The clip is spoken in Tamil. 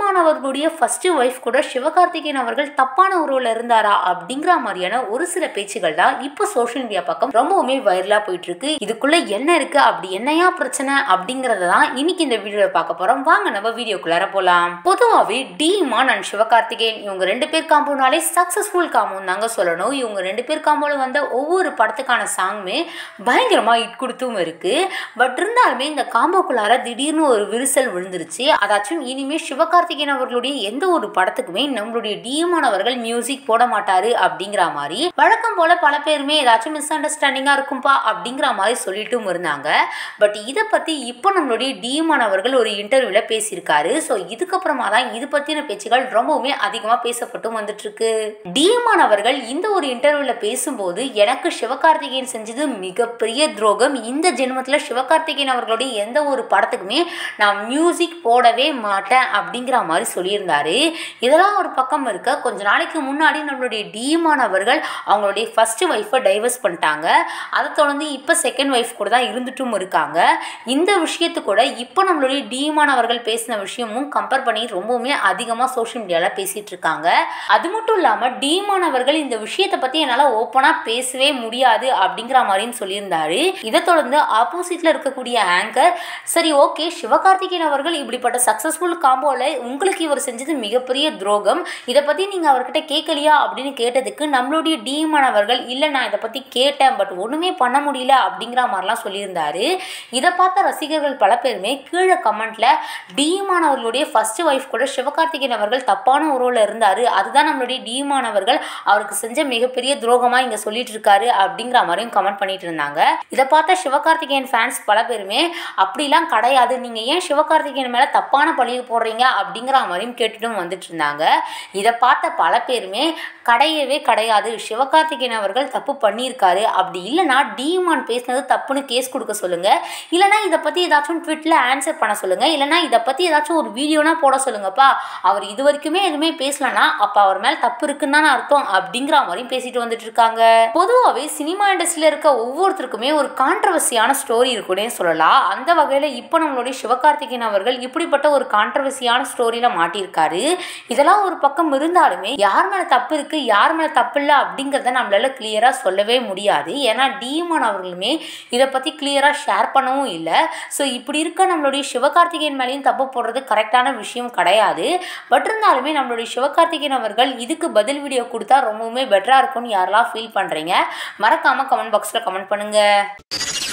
டிமான் அவர்களுடைய ஃபர்ஸ்ட் ஒய்ஃப் கூட சிவகார்த்திகேயன் அவர்கள் தப்பான உறவுல இருந்தாரா அப்படிங்கிற மாதிரியான ஒரு சில பேச்சுகள் தான் இப்போ சோஷியல் மீடியா பக்கம் ரொம்பவுமே வைரலா போயிட்டு இருக்கு இதுக்குள்ள என்ன இருக்கு அப்படி என்னையா பிரச்சனை அப்படிங்கறத தான் இன்னைக்கு இந்த வீடியோல பார்க்க போறோம் வாங்க நம்ம வீடியோக்குள்ளார போலாம் பொதுவாகவே டிமான் அண்ட் சிவகார்த்திகேயன் இவங்க ரெண்டு பேர் காம்போனாலே சக்சஸ்ஃபுல் காம்போன்னு தாங்க சொல்லணும் இவங்க ரெண்டு பேர் காம்போல வந்த ஒவ்வொரு படத்துக்கான சாங்குமே பயங்கரமா இட் கொடுத்தும் இருக்கு பட் இருந்தாலுமே இந்த காம்போக்குள்ளார திடீர்னு ஒரு விரிசல் விழுந்துருச்சு அதாச்சும் இனிமே சிவகார்த்திகேயன் அவர்களுடைய எந்த ஒரு படத்துக்குமே நம்மளுடைய டிஎம்ஆன் அவர்கள் மியூசிக் போட மாட்டாரு அப்படிங்கிற மாதிரி வழக்கம் போல பல பேருமே ஏதாச்சும் மிஸ் அண்டர்ஸ்டாண்டிங்கா இருக்கும்பா அப்படிங்கிற மாதிரி சொல்லிட்டும் இருந்தாங்க பட் இதை பத்தி இப்போ நம்மளுடைய டிஎம்ஆன் அவர்கள் ஒரு இன்டர்வியூல பேசியிருக்காரு ஸோ இதுக்கப்புறமா தான் இது பத்தின பேச்சுகள் ரொம்பவுமே அதிகமா பேசப்பட்டும் வந்துட்டு இருக்கு டிஎம்ஆன் அவர்கள் இந்த ஒரு இன்டர்வியூல பேசும்போது எனக்கு சிவகார்த்திகேயன் செஞ்சது மிகப்பெரிய துரோகம் இந்த ஜென்மத்தில் சிவகார்த்திகேயன் அவர்களுடைய எந்த ஒரு படத்துக்குமே நான் மியூசிக் போடவே மாட்டேன் அப்படிங்கிற மாதிரி சொல்லியிருந்தாரு இதெல்லாம் ஒரு பக்கம் இருக்க கொஞ்ச நாளைக்கு முன்னாடி நம்மளுடைய டிமான் அவர்கள் அவங்களுடைய ஃபர்ஸ்ட் ஒய்ஃபை டைவர்ஸ் பண்ணிட்டாங்க அதை தொடர்ந்து இப்போ செகண்ட் ஒய்ஃப் கூட தான் இருந்துட்டும் இருக்காங்க இந்த விஷயத்து கூட இப்போ நம்மளுடைய டிமான் அவர்கள் பேசின விஷயமும் கம்பேர் பண்ணி ரொம்பவுமே அதிகமாக சோஷியல் மீடியாவில் பேசிட்டு இருக்காங்க அது மட்டும் இல்லாமல் டிமான் அவர்கள் இந்த விஷயத்தை பற்றி என்னால் ஓப்பனாக பேசவே முடியாது அப்படிங்கிற மாதிரியும் சொல்லியிருந்தாரு இதை தொடர்ந்து ஆப்போசிட்ல இருக்கக்கூடிய ஆங்கர் சரி ஓகே சிவகார்த்திகேயன் அவர்கள் இப்படிப்பட்ட சக்ஸஸ்ஃபுல் காம்போல உங்களுக்கு இவர் செஞ்சது மிகப்பெரிய துரோகம் இதை பற்றி நீங்கள் அவர்கிட்ட கேட்கலையா அப்படின்னு கேட்டதுக்கு நம்மளுடைய டிஎம்ஆன் அவர்கள் இல்லை நான் இதை பற்றி கேட்டேன் பட் ஒன்றுமே பண்ண முடியல அப்படிங்கிற மாதிரிலாம் சொல்லியிருந்தாரு இதை பார்த்த ரசிகர்கள் பல பேருமே கீழே கமெண்ட்ல டிஎம்ஆன் அவர்களுடைய ஃபர்ஸ்ட் ஒய்ஃப் கூட சிவகார்த்திகேயன் அவர்கள் தப்பான உறவில் இருந்தார் அதுதான் நம்மளுடைய டிஎம்ஆன் அவர்கள் அவருக்கு செஞ்ச மிகப்பெரிய துரோகமாக இங்கே சொல்லிட்டு இருக்காரு அப்படிங்கிற மாதிரியும் கமெண்ட் பண்ணிட்டு இருந்தாங்க இதை பார்த்த சிவகார்த்திகேயன் ஃபேன்ஸ் பல பேருமே அப்படிலாம் கிடையாது நீங்கள் ஏன் சிவகார்த்திகேயன் மேலே தப்பான பழியை போடுறீங்க அப்படிங்கிற மாதிரியும் கேட்டுட்டும் வந்துட்டு இருந்தாங்க இதை பார்த்த பல பேருமே கிடையவே கிடையாது சிவகார்த்திகேயன் அவர்கள் தப்பு பண்ணியிருக்காரு அப்படி இல்லைனா டிமான் பேசினது தப்புன்னு கேஸ் கொடுக்க சொல்லுங்க இல்லைனா இதை பற்றி ஏதாச்சும் ட்விட்டில் ஆன்சர் பண்ண சொல்லுங்க இல்லைனா இதை பற்றி ஏதாச்சும் ஒரு வீடியோனா போட சொல்லுங்கப்பா அவர் இது வரைக்குமே எதுவுமே பேசலனா அப்போ அவர் மேலே தப்பு இருக்குன்னு தானே அர்த்தம் அப்படிங்கிற மாதிரியும் பேசிட்டு வந்துட்டு இருக்காங்க பொதுவாகவே சினிமா இண்டஸ்ட்ரியில் இருக்க ஒவ்வொருத்தருக்குமே ஒரு கான்ட்ரவர்சியான ஸ்டோரி இருக்குன்னே சொல்லலாம் அந்த வகையில் இப்போ நம்மளுடைய சிவகார்த்திகேயன் அவர்கள் இப்படிப்பட்ட ஒரு கான்ட்ரவர்சியான ஸ்டோரியில் மாட்டியிருக்காரு இதெல்லாம் ஒரு பக்கம் இருந்தாலுமே யார் மேலே தப்பு இருக்குது யார் மேலே தப்பு இல்லை அப்படிங்கிறத நம்மளால கிளியராக சொல்லவே முடியாது ஏன்னா டிமான் அவர்களுமே இதை பற்றி கிளியராக ஷேர் பண்ணவும் இல்லை ஸோ இப்படி இருக்க நம்மளுடைய சிவகார்த்திகேயன் மேலேயும் தப்பு போடுறது கரெக்டான விஷயம் கிடையாது பட் இருந்தாலுமே நம்மளுடைய சிவகார்த்திகேயன் அவர்கள் இதுக்கு பதில் வீடியோ கொடுத்தா ரொம்பவுமே பெட்டராக இருக்கும்னு யாரெல்லாம் ஃபீல் பண்ணுறீங்க மறக்காமல் கமெண்ட் பாக்ஸில் கமெண்ட் பண்ணுங்கள்